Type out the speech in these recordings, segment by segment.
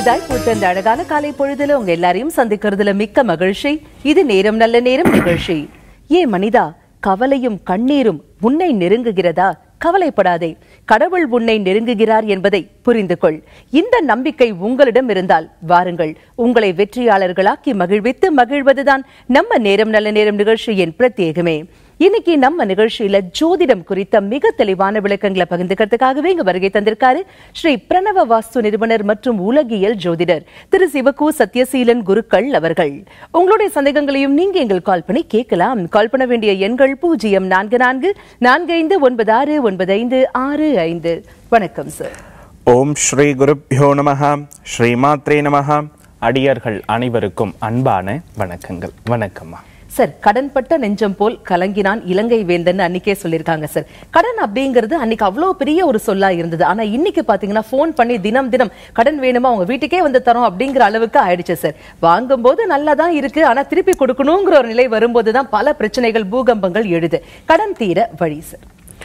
புதிதாய் பூத்த இந்த அழகான காலை பொழுதுல உங்க எல்லாரையும் சந்திக்கிறதுல மிக்க மகிழ்ச்சி இது நேரம் நல்ல நேரம் நிகழ்ச்சி ஏ மனிதா கவலையும் கண்ணீரும் உன்னை நெருங்குகிறதா கவலைப்படாதே கடவுள் உன்னை நெருங்குகிறார் என்பதை புரிந்து கொள் இந்த நம்பிக்கை உங்களிடம் இருந்தால் வாருங்கள் உங்களை வெற்றியாளர்களாக்கி மகிழ்வித்து மகிழ்வதுதான் நம்ம நேரம் நல்ல நேரம் நிகழ்ச்சியின் பிரத்யேகமே இன்னைக்கு நம்ம நிகழ்ச்சியில ஜோதிடம் குறித்த மிக தெளிவான விளக்கங்களை பகிர்ந்துக்கிறதுக்காகவே இங்க வருகை தந்திருக்காரு ஸ்ரீ பிரணவ வாஸ்து நிறுவனர் மற்றும் உலகியல் ஜோதிடர் திரு சிவகு சத்யசீலன் குருக்கள் அவர்கள் உங்களுடைய சந்தேகங்களையும் நீங்க எங்கள் கால் பண்ணி கேட்கலாம் கால் பண்ண வேண்டிய எண்கள் பூஜ்ஜியம் நான்கு நான்கு நான்கு ஐந்து ஒன்பது ஆறு ஒன்பது ஐந்து ஆறு ஐந்து வணக்கம் சார் ஓம் ஸ்ரீ குருப்யோ நமஹ ஸ்ரீமாத்ரே நமஹ அடியர்கள் அனைவருக்கும் அன்பான வணக்கங்கள் வணக்கம்மா சார் கடன்பட்ட நெஞ்சம் போல் கலங்கினான் இலங்கை வேந்தன் அன்னைக்கே சொல்லியிருக்காங்க சார் கடன் அப்படிங்கிறது அன்னைக்கு அவ்வளவு பெரிய ஒரு சொல்லா இருந்தது ஆனா இன்னைக்கு பாத்தீங்கன்னா ஃபோன் பண்ணி தினம் தினம் கடன் வேணுமா உங்க வீட்டுக்கே வந்து தரோம் அப்படிங்கிற அளவுக்கு ஆயிடுச்சு சார் வாங்கும்போது நல்லா தான் இருக்கு ஆனா திருப்பி கொடுக்கணுங்கிற ஒரு நிலை வரும்போது தான் பல பிரச்சனைகள் பூகம்பங்கள் எழுது கடன் தீர வழி சார்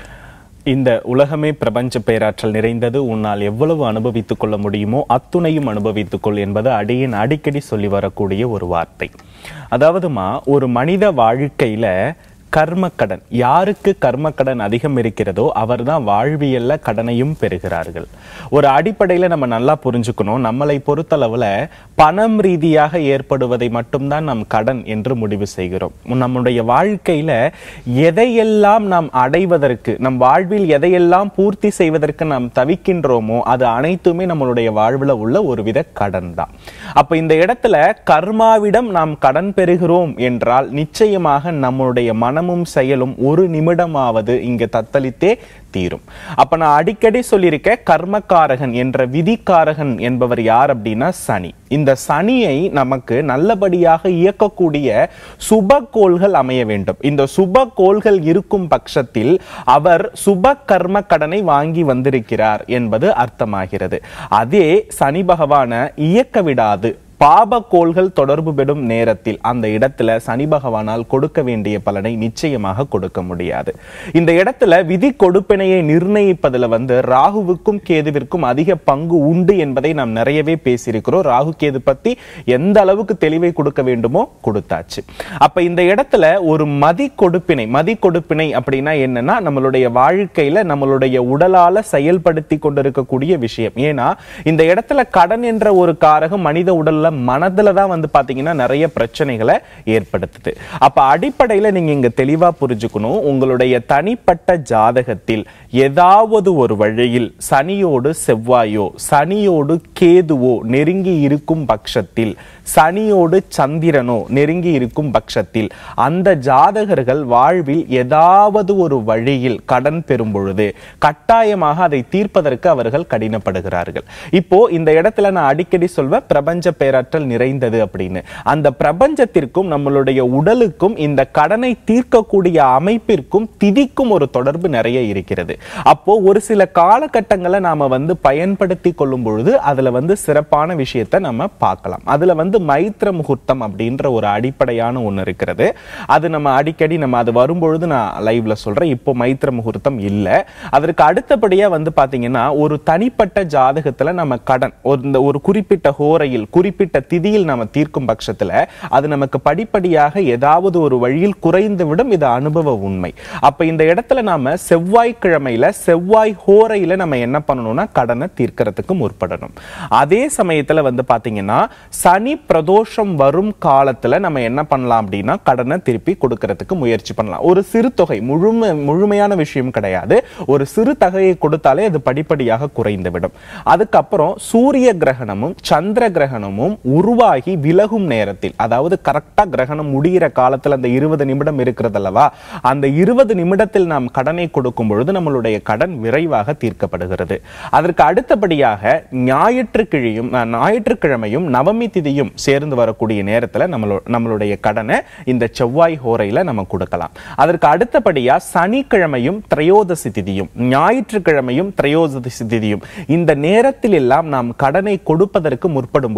இந்த உலகமே பிரபஞ்ச பேராற்றல் நிறைந்தது உன்னால் எவ்வளவு அனுபவித்துக் கொள்ள முடியுமோ அத்துணையும் அனுபவித்துக் கொள் என்பது அடியின் அடிக்கடி சொல்லி வரக்கூடிய ஒரு வார்த்தை அதாவதுமா ஒரு மனித வாழ்க்கையில கர்மக்கடன் யாருக்கு கர்மக்கடன் அதிகம் இருக்கிறதோ அவர்தான் வாழ்வியல்ல கடனையும் பெறுகிறார்கள் ஒரு அடிப்படையில நம்ம நல்லா புரிஞ்சுக்கணும் நம்மளை பொறுத்தளவுல பணம் ரீதியாக ஏற்படுவதை மட்டும்தான் நாம் கடன் என்று முடிவு செய்கிறோம் நம்முடைய வாழ்க்கையில எதையெல்லாம் நாம் அடைவதற்கு நம் வாழ்வில் எதையெல்லாம் பூர்த்தி செய்வதற்கு நாம் தவிக்கின்றோமோ அது அனைத்துமே நம்மளுடைய வாழ்வுல உள்ள ஒருவித கடன் தான் அப்ப இந்த இடத்துல கர்மாவிடம் நாம் கடன் பெறுகிறோம் என்றால் நிச்சயமாக நம்மளுடைய மனமும் செயலும் ஒரு நிமிடமாவது இங்க தத்தளித்தே தீரும் அப்ப நான் அடிக்கடி சொல்லியிருக்கேன் கர்மக்காரகன் என்ற விதிக்காரகன் என்பவர் யார் அப்படின்னா சனி இந்த சனியை நமக்கு நல்லபடியாக இயக்கக்கூடிய சுப கோள்கள் அமைய வேண்டும் இந்த சுப கோள்கள் இருக்கும் பட்சத்தில் அவர் சுப கர்ம கடனை வாங்கி வந்திருக்கிறார் என்பது அர்த்தமாகிறது அதே சனி பகவான இயக்க விடாது பாப கோள்கள் தொடர்பு பெறும் நேரத்தில் அந்த இடத்துல சனி பகவானால் கொடுக்க வேண்டிய பலனை நிச்சயமாக கொடுக்க முடியாது இந்த இடத்துல விதி கொடுப்பினையை நிர்ணயிப்பதுல வந்து ராகுவுக்கும் கேதுவிற்கும் அதிக பங்கு உண்டு என்பதை நாம் நிறையவே பேசியிருக்கிறோம் ராகு கேது பத்தி எந்த அளவுக்கு தெளிவை கொடுக்க வேண்டுமோ கொடுத்தாச்சு அப்ப இந்த இடத்துல ஒரு மதி கொடுப்பினை மதி கொடுப்பினை அப்படின்னா என்னன்னா நம்மளுடைய வாழ்க்கையில நம்மளுடைய உடலால செயல்படுத்தி கொண்டிருக்கக்கூடிய விஷயம் ஏன்னா இந்த இடத்துல கடன் என்ற ஒரு காரகம் மனித உடல்ல மனதுல தான் வந்து பாத்தீங்கன்னா நிறைய பிரச்சனைகளை ஏற்படுத்துது அப்ப அடிப்படையில நீங்க இங்க தெளிவா புரிஞ்சுக்கணும் உங்களுடைய தனிப்பட்ட ஜாதகத்தில் ஏதாவது ஒரு வழியில் சனியோடு செவ்வாயோ சனியோடு கேதுவோ நெருங்கி இருக்கும் பட்சத்தில் சனியோடு சந்திரனோ நெருங்கி இருக்கும் பட்சத்தில் அந்த ஜாதகர்கள் வாழ்வில் ஏதாவது ஒரு வழியில் கடன் பெறும் பொழுது கட்டாயமாக அதை தீர்ப்பதற்கு அவர்கள் கடினப்படுகிறார்கள் இப்போ இந்த இடத்துல நான் அடிக்கடி சொல்வேன் பிரபஞ்ச பேராற்றல் நிறைந்தது அப்படின்னு அந்த பிரபஞ்சத்திற்கும் நம்மளுடைய உடலுக்கும் இந்த கடனை தீர்க்கக்கூடிய அமைப்பிற்கும் திதிக்கும் ஒரு தொடர்பு நிறைய இருக்கிறது அப்போ ஒரு சில காலகட்டங்களை நாம வந்து பயன்படுத்தி கொள்ளும் பொழுது அதுல வந்து சிறப்பான விஷயத்தை நம்ம பார்க்கலாம் அதுல வந்து மைத்திர முகூர்த்தம் அப்படின்ற ஒரு அடிப்படையான ஒண்ணு இருக்கிறது அது நம்ம அடிக்கடி நம்ம அது வரும்பொழுது நான் லைவ்ல சொல்றேன் இப்போ மைத்திர முகூர்த்தம் இல்ல அதற்கு அடுத்தபடியா வந்து பாத்தீங்கன்னா ஒரு தனிப்பட்ட ஜாதகத்துல நம்ம கடன் ஒரு இந்த ஒரு குறிப்பிட்ட ஹோரையில் குறிப்பிட்ட திதியில் நம்ம தீர்க்கும் பட்சத்துல அது நமக்கு படிப்படியாக ஏதாவது ஒரு வழியில் குறைந்து விடும் இது அனுபவ உண்மை அப்ப இந்த இடத்துல நாம செவ்வாய்க்கிழமையில செவ்வாய் ஹோரையில நம்ம என்ன பண்ணணும்னா கடனை தீர்க்கறதுக்கு முற்படணும் அதே சமயத்துல வந்து பாத்தீங்கன்னா சனி பிரதோஷம் வரும் காலத்துல நம்ம என்ன பண்ணலாம் அப்படின்னா கடனை திருப்பி கொடுக்கறதுக்கு முயற்சி பண்ணலாம் ஒரு சிறு தொகை முழுமை முழுமையான விஷயம் கிடையாது ஒரு சிறு தொகையை கொடுத்தாலே அது படிப்படியாக குறைந்து விடும் அதுக்கப்புறம் சூரிய கிரகணமும் சந்திர கிரகணமும் உருவாகி விலகும் நேரத்தில் அதாவது கரெக்டா கிரகணம் முடிகிற காலத்துல அந்த இருபது நிமிடம் இருக்கிறது அல்லவா அந்த இருபது நிமிடத்தில் நாம் கடனை கொடுக்கும் பொழுது நம்மளுடைய கடன் விரைவாக தீர்க்கப்படுகிறது அதற்கு அடுத்தபடியாக ஞாயிற்றுக்கிழையும் அஹ், ஞாயிற்றுக்கிழமையும் நவமி திதியும் சேர்ந்து வரக்கூடிய நேரத்துல நம்மளோ நம்மளுடைய கடனை இந்த செவ்வாய் ஹோரையில நம்ம கொடுக்கலாம் அதற்கு அடுத்தபடியா சனிக்கிழமையும் திரையோதசி திதியும் ஞாயிற்றுக்கிழமையும் திரையோதசி திதியும் இந்த நேரத்தில் எல்லாம் நாம் கடனை கொடுப்பதற்கு முற்படும் பொழுது அதுல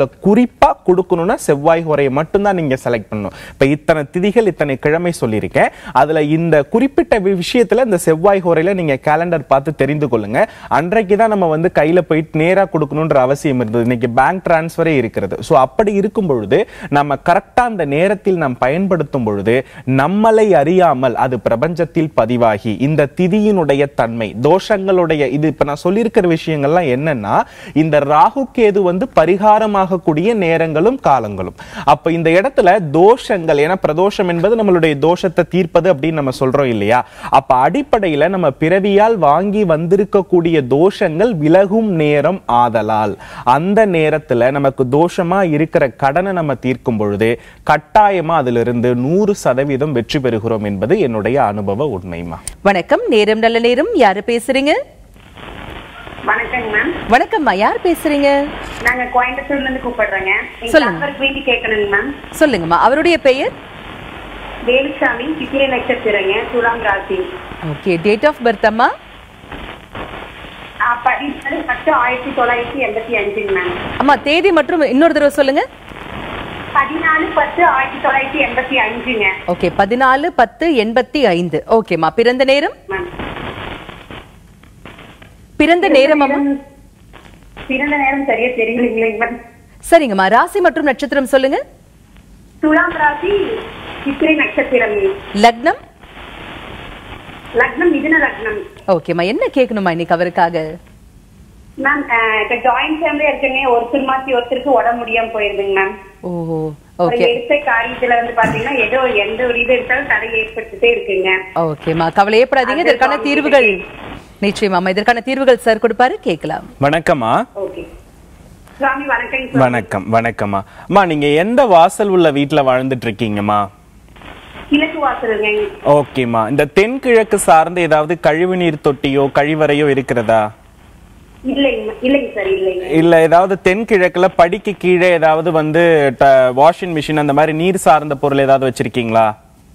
அதுல குறிப்பா கொடுக்கணும்னா செவ்வாய் ஹோரையை மட்டும்தான் நீங்க செலக்ட் பண்ணணும் இப்ப இத்தனை திதிகள் இத்தனை கிழமை சொல்லியிருக்கேன் அதுல இந்த குறிப்பிட்ட வி- விஷயத்துல இந்த செவ்வாய் ஹோரையில நீங்க கேலண்டர் பார்த்து தெரிந்து கொள்ளுங்க அன்றைக்கு தான் நம்ம வந்து கையில போயிட்டு நேரா கொடுக்கணுன்ற அவசியம் இருந்தது இன்னைக்கு பேங்க் டிரான்ஸ்ஃபரே இருக்கிறது ஸோ அப்படி இருக்கும் பொழுது நம்ம கரெக்டா அந்த நேரத்தில் நாம் பயன்படுத்தும் பொழுது நம்மளை அறியாமல் அது பிரபஞ்சத்தில் பதிவாகி இந்த திதியினுடைய தன்மை தோஷங்களுடைய இது இப்ப நான் சொல்லியிருக்கிற விஷயங்கள்லாம் என்னன்னா இந்த ராகு கேது வந்து பரிகாரமாகக்கூடிய நேரங்களும் காலங்களும் அப்ப இந்த இடத்துல தோஷங்கள் ஏன்னா பிரதோஷம் என்பது நம்மளுடைய தோஷத்தை தீர்ப்பது அப்படின்னு நம்ம சொல்றோம் இல்லையா அப்ப அடிப்படையில நம்ம பிறவியால் வாங்கி வந்திருக்கக்கூடிய தோஷங்கள் விலகும் நேரம் ஆதலால் அந்த நேரத்துல நமக்கு தோஷமா இருக்கிற கடனை நம்ம தீர்க்கும் பொழுது கட்டாயமா அதிலிருந்து நூறு சதவீதம் வெற்றி பெறுகிறோம் என்பது என்னுடைய அனுபவ உண்மைமா வணக்கம் நேரம் நல்ல நேரம் யாரு பேசுறீங்க வணக்கங்க மேம் வணக்கம்மா யார் பேசுறீங்க நாங்க கோயம்புத்தூர்ல இருந்து கூப்பிடுறோங்க எங்க சொல்லுங்க. நம்பருக்கு வேண்டி கேட்கணுங்க மேம் சொல்லுங்கம்மா அவருடைய பெயர் வேலுசாமி சித்திரை நட்சத்திரங்க துலாம் ராசி ஓகே டேட் ஆஃப் பர்த் அம்மா ஆ, பதினாலு பத்து ஆயிரத்தி தொள்ளாயிரத்தி எண்பத்தி அஞ்சுங்க மேம் அம்மா தேதி மற்றும் இன்னொரு தடவை சொல்லுங்க பதினாலு பத்து ஆயிரத்தி தொள்ளாயிரத்தி எண்பத்தி அஞ்சுங்க ஓகே பதினாலு பத்து எண்பத்தி ஐந்து ஓகேம்மா பிறந்த நேரம் மேம் பிறந்த நேரம் அம்மா பிறந்த நேரம் சரியா தெரியலைங்களேங்க மேம் சரிங்கம்மா ராசி மற்றும் நட்சத்திரம் சொல்லுங்க துலாம் ராசி சித்திரை நட்சத்திரம் லக்னம் லக்னம் மிதுன லக்னம் ஓகேம்மா என்ன கேட்கணுமா இன்னைக்கு அவருக்காக மேம் இப்ப ஜாயிண்ட் ஃபேமிலியா இருக்குங்க ஒருத்தர் மாத்தி ஒருத்தருக்கு உடம்பு முடியாம போயிருதுங்க மேம் ஓஹோ ஒரு ஓகே எடுத்த காரியத்துல வந்து பாத்தீங்கன்னா ஏதோ எந்த ஒரு இது எடுத்தாலும் தடை ஏற்பட்டுட்டே இருக்குங்க ஓகேம்மா கவலையே படாதீங்க இதற்கான தீர்வுகள் நிச்சயமாம்மா இதற்கான தீர்வுகள் சார் கொடுப்பாரு கேட்கலாம் வணக்கம்மா ஓகே சுவாமி வணக்கம் சுவாமி. வணக்கம் வணக்கம்மா அம்மா நீங்க எந்த வாசல் உள்ள வீட்ல வாழ்ந்துட்டு இருக்கீங்கம்மா கிழக்கு வாசலுங்க ஓகேம்மா இந்த தென்கிழக்கு சார்ந்த ஏதாவது கழிவுநீர் தொட்டியோ கழிவறையோ இருக்கிறதா இல்லைங்க இல்லைங்க சார் இல்லைங்க இல்ல ஏதாவது தென்கிழக்குல படிக்கு கீழே ஏதாவது வந்து வாஷிங் மிஷின் அந்த மாதிரி நீர் சார்ந்த பொருள் ஏதாவது வச்சிருக்கீங்களா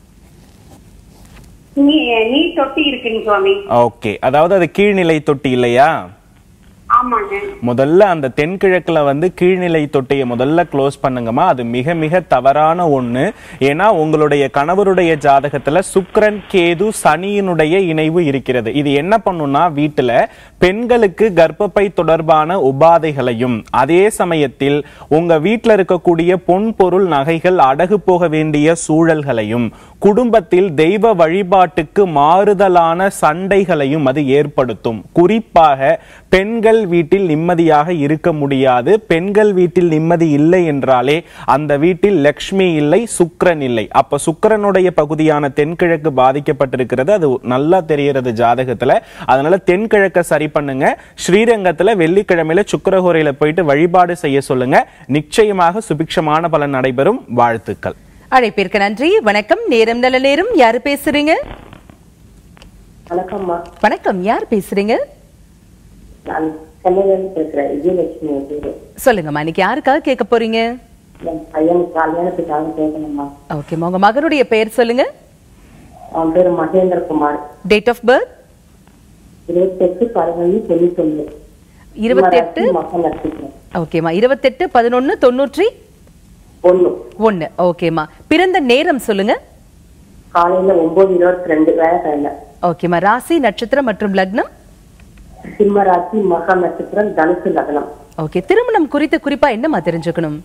நீ நீர் தொட்டி இருக்குங்க சுவாமி ஓகே அதாவது அது கீழ்நிலை தொட்டி இல்லையா ஆமாங்க முதல்ல அந்த தென்கிழக்குல வந்து கீழ்நிலை தொட்டியை முதல்ல க்ளோஸ் பண்ணுங்கம்மா அது மிக மிக தவறான ஒண்ணு ஏன்னா உங்களுடைய கணவருடைய ஜாதகத்துல சுக்கிரன் கேது சனியினுடைய இணைவு இருக்கிறது இது என்ன பண்ணும்னா வீட்டுல பெண்களுக்கு கர்ப்பப்பை தொடர்பான உபாதைகளையும் அதே சமயத்தில் உங்க வீட்டுல இருக்கக்கூடிய பொன் பொருள் நகைகள் அடகு போக வேண்டிய சூழல்களையும் குடும்பத்தில் தெய்வ வழிபாட்டுக்கு மாறுதலான சண்டைகளையும் அது ஏற்படுத்தும் குறிப்பாக பெண்கள் வீட்டில் நிம்மதியாக இருக்க முடியாது பெண்கள் வீட்டில் நிம்மதி இல்லை என்றாலே அந்த வீட்டில் லக்ஷ்மி இல்லை சுக்கிரன் இல்லை அப்ப சுக்கிரனுடைய பகுதியான தென்கிழக்கு பாதிக்கப்பட்டிருக்கிறது அது நல்லா தெரியறது ஜாதகத்துல அதனால தென்கிழக்க சரி பண்ணுங்க ஸ்ரீரங்கத்துல வெள்ளிக்கிழமையில சுக்கிரஹோரையில போயிட்டு வழிபாடு செய்ய சொல்லுங்க நிச்சயமாக சுபிக்ஷமான பலன் நடைபெறும் வாழ்த்துக்கள் அழைப்பிற்கு நன்றி வணக்கம் நேரம் நல்ல நேரம் யாரு பேசுறீங்க வணக்கம்மா வணக்கம் யார் பேசுறீங்க நான் சென்னையிலிருந்து பேசுறேன் விஜயலட்சுமி என் பேரு சொல்லுங்கம்மா இன்னைக்கு யாருக்காக கேட்க போறீங்க என் பையன் கல்யாணத்துக்காக கேட்கணும்மா ஓகேம்மா உங்க மகனுடைய பெயர் சொல்லுங்க அவன் பேரு மகேந்திரகுமார் டேட் ஆஃப் பர்த் இருபத்தெட்டு பதினொன்று தொண்ணூத்தொன்னு இருபத்தெட்டு மகன் நட்சத்திரம் ஓகேம்மா இருபத்தெட்டு பதினொன்னு தொண்ணூற்றி ஒண்ணு ஒன்னு ஓகேம்மா பிறந்த நேரம் சொல்லுங்க காலையில ஒன்பது இருபத்தி ரெண்டு வேலைக்கிழமை ஓகேம்மா ராசி நட்சத்திரம் மற்றும் லக்னம் சிம்மராசி மகா நட்சத்திரம் தனுசு லக்னம் ஓகே திருமணம் குறித்து குறிப்பா என்னம்மா தெரிஞ்சுக்கணும்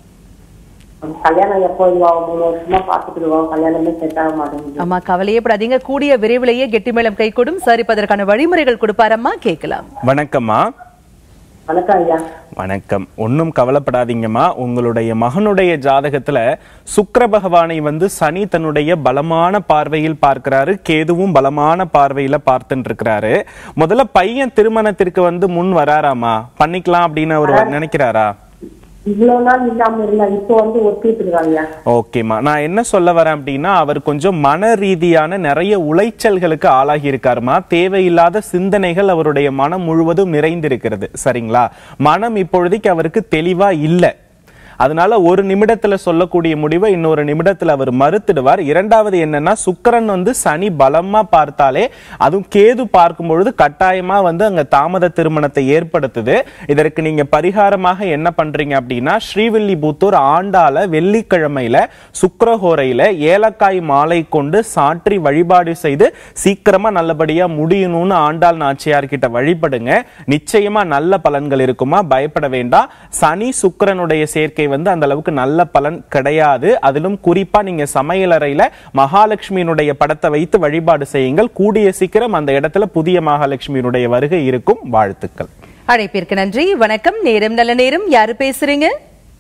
கல்யாணம் எப்போ இதுவாகும் மூணு வருஷமா பாத்துக்கிடுவோம் கல்யாணமே செட் ஆக மாட்டேங்குது அம்மா கவலையே படாதீங்க கூடிய விரைவிலேயே கெட்டிமேளம் கை கொடும் சார் இப்ப அதற்கான வழிமுறைகள் கொடுப்பாரம்மா கேட்கலாம் வணக்கம்மா வணக்கம் ஐயா வணக்கம் ஒன்றும் கவலைப்படாதீங்கம்மா உங்களுடைய மகனுடைய ஜாதகத்துல சுக்கிர பகவானை வந்து சனி தன்னுடைய பலமான பார்வையில் பார்க்கிறாரு கேதுவும் பலமான பார்வையில பார்த்துட்டு இருக்கிறாரு முதல்ல பையன் திருமணத்திற்கு வந்து முன் வராராமா பண்ணிக்கலாம் அப்படின்னு அவர் நினைக்கிறாரா இவ்வளவு நாள் இல்லாம இருந்தா இப்போ வந்து ஒத்திட்டு இருக்காங்க ஓகேம்மா நான் என்ன சொல்ல வரேன் அப்படின்னா அவர் கொஞ்சம் மன ரீதியான நிறைய உளைச்சல்களுக்கு ஆளாகி இருக்காருமா தேவையில்லாத சிந்தனைகள் அவருடைய மனம் முழுவதும் நிறைந்திருக்கிறது சரிங்களா மனம் இப்பொழுதைக்கு அவருக்கு தெளிவா இல்லை அதனால ஒரு நிமிடத்துல சொல்லக்கூடிய முடிவை இன்னொரு நிமிடத்துல அவர் மறுத்துடுவார் இரண்டாவது என்னன்னா சுக்கிரன் வந்து சனி பலமா பார்த்தாலே அதுவும் கேது பார்க்கும் பொழுது கட்டாயமா வந்து அங்க தாமத திருமணத்தை ஏற்படுத்துது இதற்கு நீங்க பரிகாரமாக என்ன பண்றீங்க அப்படின்னா ஸ்ரீவில்லிபுத்தூர் ஆண்டால வெள்ளிக்கிழமையில சுக்கிரஹோரையில ஏலக்காய் மாலை கொண்டு சாற்றி வழிபாடு செய்து சீக்கிரமா நல்லபடியா முடியணும்னு ஆண்டாள் நாச்சியார் கிட்ட வழிபடுங்க நிச்சயமா நல்ல பலன்கள் இருக்குமா பயப்பட வேண்டாம் சனி சுக்கிரனுடைய சேர்க்கை வந்து அந்த அளவுக்கு நல்ல பலன் கிடையாது அதிலும் குறிப்பா நீங்க சமையலறையில மகாலட்சுமியினுடைய படத்தை வைத்து வழிபாடு செய்யுங்கள் கூடிய சீக்கிரம் அந்த இடத்துல புதிய மகாலட்சுமியினுடைய வருகை இருக்கும் வாழ்த்துக்கள் அழைப்பிற்கு நன்றி வணக்கம் நேரம் நல்ல நேரம் யாரு பேசுறீங்க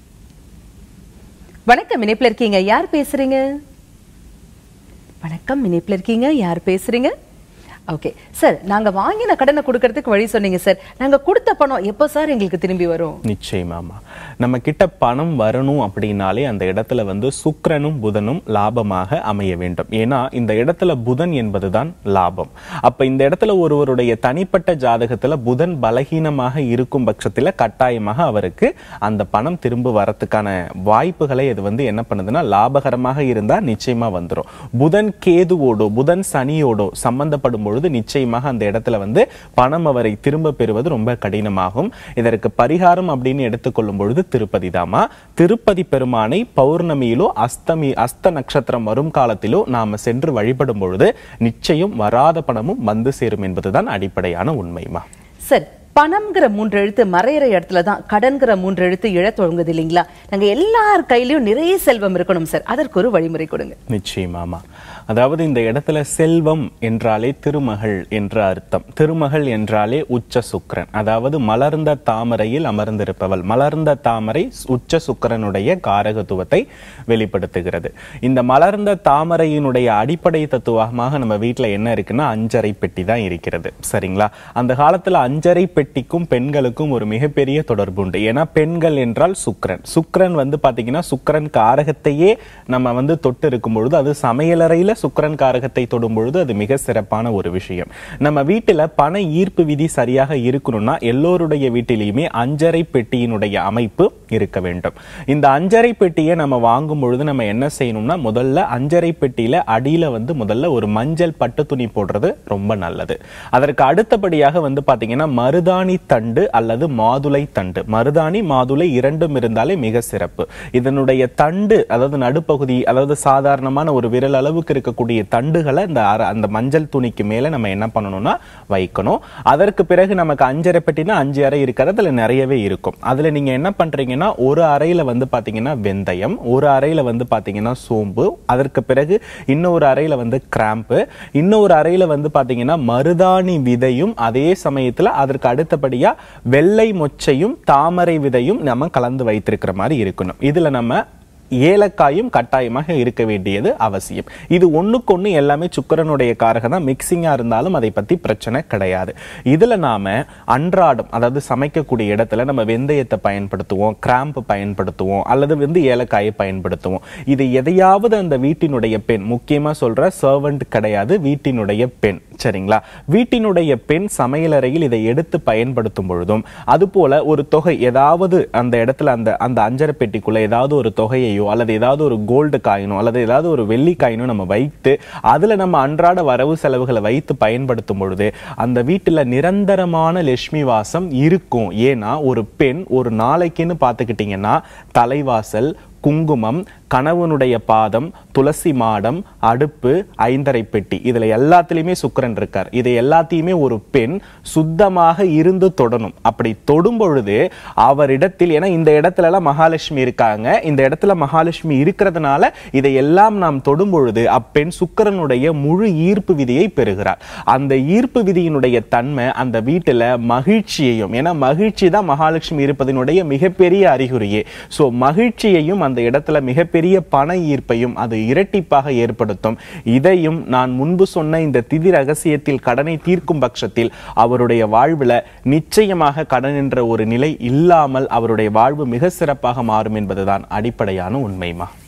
வணக்கம் இணைப்புல இருக்கீங்க யார் பேசுறீங்க வணக்கம் இணைப்புல இருக்கீங்க யார் பேசுறீங்க ஓகே சார் நாங்க வாங்கின கடனை கொடுக்கறதுக்கு வழி சொன்னீங்க சார் நாங்க கொடுத்த பணம் எப்போ சார் எங்களுக்கு திரும்பி வரும் நிச்சயமாமா நம்ம கிட்ட பணம் வரணும் அப்படின்னாலே அந்த இடத்துல வந்து சுக்கிரனும் புதனும் லாபமாக அமைய வேண்டும் ஏன்னா இந்த இடத்துல புதன் என்பதுதான் லாபம் அப்ப இந்த இடத்துல ஒருவருடைய தனிப்பட்ட ஜாதகத்துல புதன் பலகீனமாக இருக்கும் பட்சத்துல கட்டாயமாக அவருக்கு அந்த பணம் திரும்ப வரத்துக்கான வாய்ப்புகளை அது வந்து என்ன பண்ணுதுன்னா லாபகரமாக இருந்தா நிச்சயமா வந்துரும் புதன் கேதுவோடோ புதன் சனியோடோ சம்பந்தப்படும் பொழுது நிச்சயமாக அந்த இடத்துல வந்து பணம் அவரை திரும்ப பெறுவது ரொம்ப கடினமாகும் இதற்கு பரிகாரம் அப்படின்னு எடுத்துக்கொள்ளும் பொழுது திருப்பதி தாமா திருப்பதி பெருமானை பௌர்ணமியிலோ அஸ்தமி அஸ்த நட்சத்திரம் வரும் காலத்திலோ நாம சென்று வழிபடும் பொழுது நிச்சயம் வராத பணமும் வந்து சேரும் என்பதுதான் அடிப்படையான உண்மைமா சார் பணம்ங்கிற மூன்று எழுத்து மறையிற இடத்துல தான் கடன்கிற மூன்று எழுத்து இழ தொடங்குது இல்லைங்களா நாங்க எல்லார் கையிலயும் நிறைய செல்வம் இருக்கணும் சார் அதற்கு ஒரு வழிமுறை கொடுங்க நிச்சயமாமா அதாவது இந்த இடத்துல செல்வம் என்றாலே திருமகள் என்ற அர்த்தம் திருமகள் என்றாலே உச்ச சுக்கிரன் அதாவது மலர்ந்த தாமரையில் அமர்ந்திருப்பவள் மலர்ந்த தாமரை உச்ச சுக்கிரனுடைய காரகத்துவத்தை வெளிப்படுத்துகிறது இந்த மலர்ந்த தாமரையினுடைய அடிப்படை தத்துவமாக நம்ம வீட்ல என்ன இருக்குன்னா அஞ்சரை பெட்டி தான் இருக்கிறது சரிங்களா அந்த காலத்துல அஞ்சரை பெட்டிக்கும் பெண்களுக்கும் ஒரு மிகப்பெரிய தொடர்பு உண்டு ஏன்னா பெண்கள் என்றால் சுக்கிரன் சுக்கிரன் வந்து பாத்தீங்கன்னா சுக்கிரன் காரகத்தையே நம்ம வந்து தொட்டு இருக்கும் பொழுது அது சமையலறையில சுக்கிரன் காரகத்தை தொடும் பொழுது அது மிக சிறப்பான ஒரு விஷயம் நம்ம வீட்டுல பண ஈர்ப்பு விதி சரியாக இருக்கணும்னா எல்லோருடைய வீட்டிலையுமே அஞ்சரை பெட்டியினுடைய அமைப்பு இருக்க வேண்டும் இந்த அஞ்சரை பெட்டியை நம்ம வாங்கும் பொழுது நம்ம என்ன செய்யணும்னா முதல்ல அஞ்சரை பெட்டியில அடியில வந்து முதல்ல ஒரு மஞ்சள் பட்டு துணி போடுறது ரொம்ப நல்லது அதற்கு அடுத்தபடியாக வந்து பாத்தீங்கன்னா மருதாணி தண்டு அல்லது மாதுளை தண்டு மருதாணி மாதுளை இரண்டும் இருந்தாலே மிக சிறப்பு இதனுடைய தண்டு அதாவது நடுப்பகுதி அதாவது சாதாரணமான ஒரு விரல் அளவுக்கு இருக்கக்கூடிய தண்டுகளை இந்த அர- அந்த மஞ்சள் துணிக்கு மேல நம்ம என்ன பண்ணணும்னா வைக்கணும் அதற்கு பிறகு நமக்கு அஞ்சரை பெட்டினா அஞ்சு அறை இருக்கிறது அதுல நிறையவே இருக்கும் அதுல நீங்க என்ன பண்றீங்கன்னா ஒரு அறையில வந்து பாத்தீங்கன்னா வெந்தயம் ஒரு அறையில வந்து பாத்தீங்கன்னா சோம்பு அதற்கு பிறகு இன்னொரு அறையில வந்து கிராம்பு இன்னொரு அறையில வந்து பாத்தீங்கன்னா மருதாணி விதையும் அதே சமயத்துல அதற்கு அடுத்தபடியா வெள்ளை மொச்சையும் தாமரை விதையும் நம்ம கலந்து வைத்திருக்கிற மாதிரி இருக்கணும் இதுல நம்ம ஏலக்காயும் கட்டாயமாக இருக்க வேண்டியது அவசியம் இது ஒண்ணுக்கு ஒண்ணு எல்லாமே சுக்கிரனுடைய காரகம் தான் மிக்சிங்கா இருந்தாலும் அதை பத்தி பிரச்சனை கிடையாது இதுல நாம அன்றாடம் அதாவது சமைக்கக்கூடிய இடத்துல நம்ம வெந்தயத்தை பயன்படுத்துவோம் கிராம்பு பயன்படுத்துவோம் அல்லது வந்து ஏலக்காயை பயன்படுத்துவோம் இது எதையாவது அந்த வீட்டினுடைய பெண் முக்கியமா சொல்ற சர்வெண்ட் கிடையாது வீட்டினுடைய பெண் சரிங்களா வீட்டினுடைய பெண் சமையலறையில் இதை எடுத்து பயன்படுத்தும் பொழுதும் அதுபோல ஒரு தொகை ஏதாவது அந்த இடத்துல அந்த அந்த அஞ்சரை பெட்டிக்குள்ள ஏதாவது ஒரு தொகையையோ அல்லது ஏதாவது ஒரு கோல்டு காயினோ அல்லது ஏதாவது ஒரு வெள்ளி காயினோ நம்ம வைத்து அதுல நம்ம அன்றாட வரவு செலவுகளை வைத்து பயன்படுத்தும் பொழுது அந்த வீட்டுல நிரந்தரமான லட்சுமி வாசம் இருக்கும் ஏன்னா ஒரு பெண் ஒரு நாளைக்குன்னு பார்த்துக்கிட்டீங்கன்னா தலைவாசல் குங்குமம் கணவனுடைய பாதம் துளசி மாடம் அடுப்பு ஐந்தரை பெட்டி இதுல எல்லாத்துலயுமே சுக்கிரன் இருக்கார் இதை எல்லாத்தையுமே ஒரு பெண் சுத்தமாக இருந்து தொடணும் அப்படி தொடும் பொழுது அவரிடத்தில் ஏன்னா இந்த இடத்துல எல்லாம் மகாலட்சுமி இருக்காங்க இந்த இடத்துல மகாலட்சுமி இருக்கிறதுனால இதை எல்லாம் நாம் தொடும் பொழுது அப்பெண் சுக்கிரனுடைய முழு ஈர்ப்பு விதியை பெறுகிறார் அந்த ஈர்ப்பு விதியினுடைய தன்மை அந்த வீட்டுல மகிழ்ச்சியையும் ஏன்னா மகிழ்ச்சி தான் மகாலட்சுமி இருப்பதனுடைய மிகப்பெரிய அறிகுறியே சோ மகிழ்ச்சியையும் அந்த இடத்துல மிகப்பெரிய பண ஈர்ப்பையும் அது இரட்டிப்பாக ஏற்படுத்தும் இதையும் நான் முன்பு சொன்ன இந்த திதி ரகசியத்தில் கடனை தீர்க்கும் பட்சத்தில் அவருடைய வாழ்வுல நிச்சயமாக கடன் என்ற ஒரு நிலை இல்லாமல் அவருடைய வாழ்வு மிக சிறப்பாக மாறும் என்பதுதான் அடிப்படையான உண்மைமா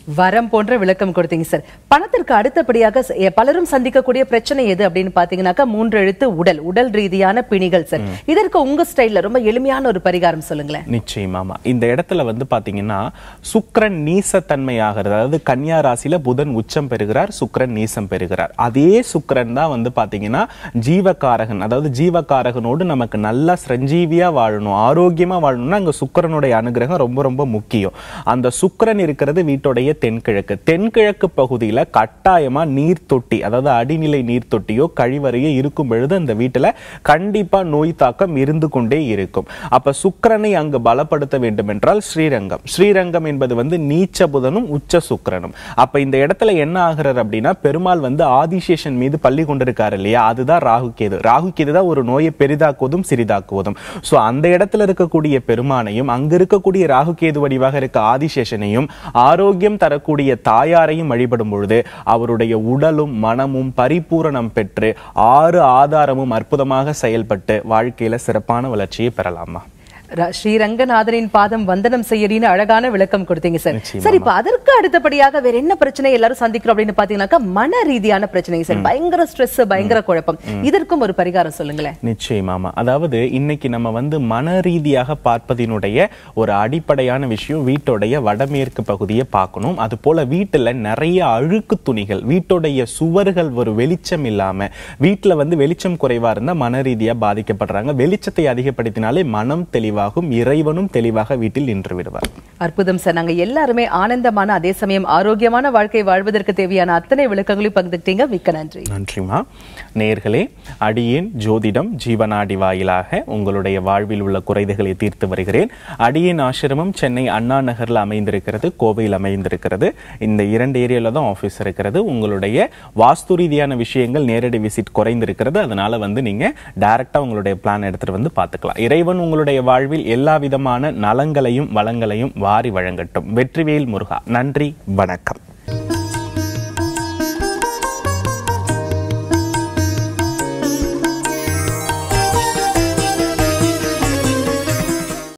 வரம் போன்ற விளக்கம் கொடுத்தீங்க சார் பணத்திற்கு அடுத்தபடியாக ச- எ- பலரும் சந்திக்கக்கூடிய பிரச்சனை எது அப்படின்னு பாத்தீங்கன்னாக்கா மூன்று எழுத்து உடல் உடல் ரீதியான பிணிகள் சார் இதற்கு உங்க ஸ்டைல்ல ரொம்ப எளிமையான ஒரு பரிகாரம் சொல்லுங்களேன் நிச்சயமாமா இந்த இடத்துல வந்து பாத்தீங்கன்னா சுக்கிரன் நீசத்தன்மை ஆகிறது அதாவது கன்னியா ராசியில புதன் உச்சம் பெறுகிறார் சுக்கிரன் நீசம் பெறுகிறார் அதே சுக்கிரன் தான் வந்து பாத்தீங்கன்னா ஜீவகாரகன் அதாவது ஜீவகாரகனோடு நமக்கு நல்லா சஞ்சீவியா வாழணும் ஆரோக்கியமா வாழணும்னா அங்க சுக்கிரனுடைய அனுகிரகம் ரொம்ப ரொம்ப முக்கியம் அந்த சுக்கிரன் இருக்கிறது வீட்டுடைய தென்கிழக்கு தென்கிழக்கு பகுதியில கட்டாயமா நீர் தொட்டி அதாவது அடிநிலை நீர் தொட்டியோ கழிவறையோ இருக்கும் பொழுது அந்த வீட்டுல கண்டிப்பா நோய் தாக்கம் இருந்து கொண்டே இருக்கும் அப்ப சுக்கிரனை அங்கு பலப்படுத்த வேண்டும் என்றால் ஸ்ரீரங்கம் ஸ்ரீரங்கம் என்பது வந்து நீச்ச புதனும் உச்ச சுக்கிரனும் அப்ப இந்த இடத்துல என்ன ஆகுறாரு அப்படின்னா பெருமாள் வந்து ஆதிசேஷன் மீது பள்ளி கொண்டிருக்காரு இல்லையா அதுதான் ராகு கேது ராகு கேது தான் ஒரு நோயை பெரிதாக்குவதும் சிறிதாக்குவதும் சோ அந்த இடத்துல இருக்கக்கூடிய பெருமானையும் அங்க இருக்கக்கூடிய ராகு கேது வடிவாக இருக்க ஆதிசேஷனையும் ஆரோக்கியம் தரக்கூடிய தாயாரையும் வழிபடும் பொழுது அவருடைய உடலும் மனமும் பரிபூரணம் பெற்று ஆறு ஆதாரமும் அற்புதமாக செயல்பட்டு வாழ்க்கையில சிறப்பான வளர்ச்சியை பெறலாமா ர- ஸ்ரீரங்கநாதனின் பாதம் வந்தனம் செய்யறின்னு அழகான விளக்கம் கொடுத்தீங்க சார் நிச்சயமா. சார் இப்ப அதற்கு அடுத்தபடியாக வேற என்ன பிரச்சனை எல்லாரும் சந்திக்கிறோம் அப்படின்னு பாத்தீங்கன்னாக்கா மன ரீதியான பிரச்சனை சார் பயங்கர ஸ்ட்ரெஸ் பயங்கர குழப்பம் இதற்கும் ஒரு பரிகாரம் சொல்லுங்களேன் நிச்சயமாமா அதாவது இன்னைக்கு நம்ம வந்து மன ரீதியாக பார்ப்பதினுடைய ஒரு அடிப்படையான விஷயம் வீட்டுடைய வடமேற்கு பகுதியை பார்க்கணும் அது போல வீட்டுல நிறைய அழுக்கு துணிகள் வீட்டுடைய சுவர்கள் ஒரு வெளிச்சம் இல்லாம வீட்டுல வந்து வெளிச்சம் குறைவா இருந்தா மன ரீதியா பாதிக்கப்படுறாங்க வெளிச்சத்தை அதிகப்படுத்தினாலே மனம் தெளிவாகும் இறைவனும் தெளிவாக வீட்டில் நின்று விடுவார் அற்புதம் சார் நாங்க எல்லாருமே ஆனந்தமான அதே சமயம் ஆரோக்கியமான வாழ்க்கை வாழ்வதற்கு தேவையான அத்தனை விளக்கங்களையும் பகிர்ந்துட்டீங்க மிக்க நன்றி நன்றிமா நேர்களே அடியேன் ஜோதிடம் ஜீவனாடி வாயிலாக உங்களுடைய வாழ்வில் உள்ள குறைகளை தீர்த்து வருகிறேன் அடியேன் ஆசிரமம் சென்னை அண்ணா நகர்ல அமைந்திருக்கிறது கோவையில் அமைந்திருக்கிறது இந்த இரண்டு ஏரியால தான் ஆஃபீஸ் இருக்கிறது உங்களுடைய வாஸ்து ரீதியான விஷயங்கள் நேரடி விசிட் குறைந்திருக்கிறது அதனால வந்து நீங்க டைரக்டா உங்களுடைய பிளான் எடுத்துட்டு வந்து பார்த்துக்கலாம் இறைவன் உங்களுடைய வாழ்வில் எல்லா விதமான நலங்களையும் வளங்களையும் வாரி வழங்கட்டும் வெற்றிவேல் முருகா நன்றி வணக்கம்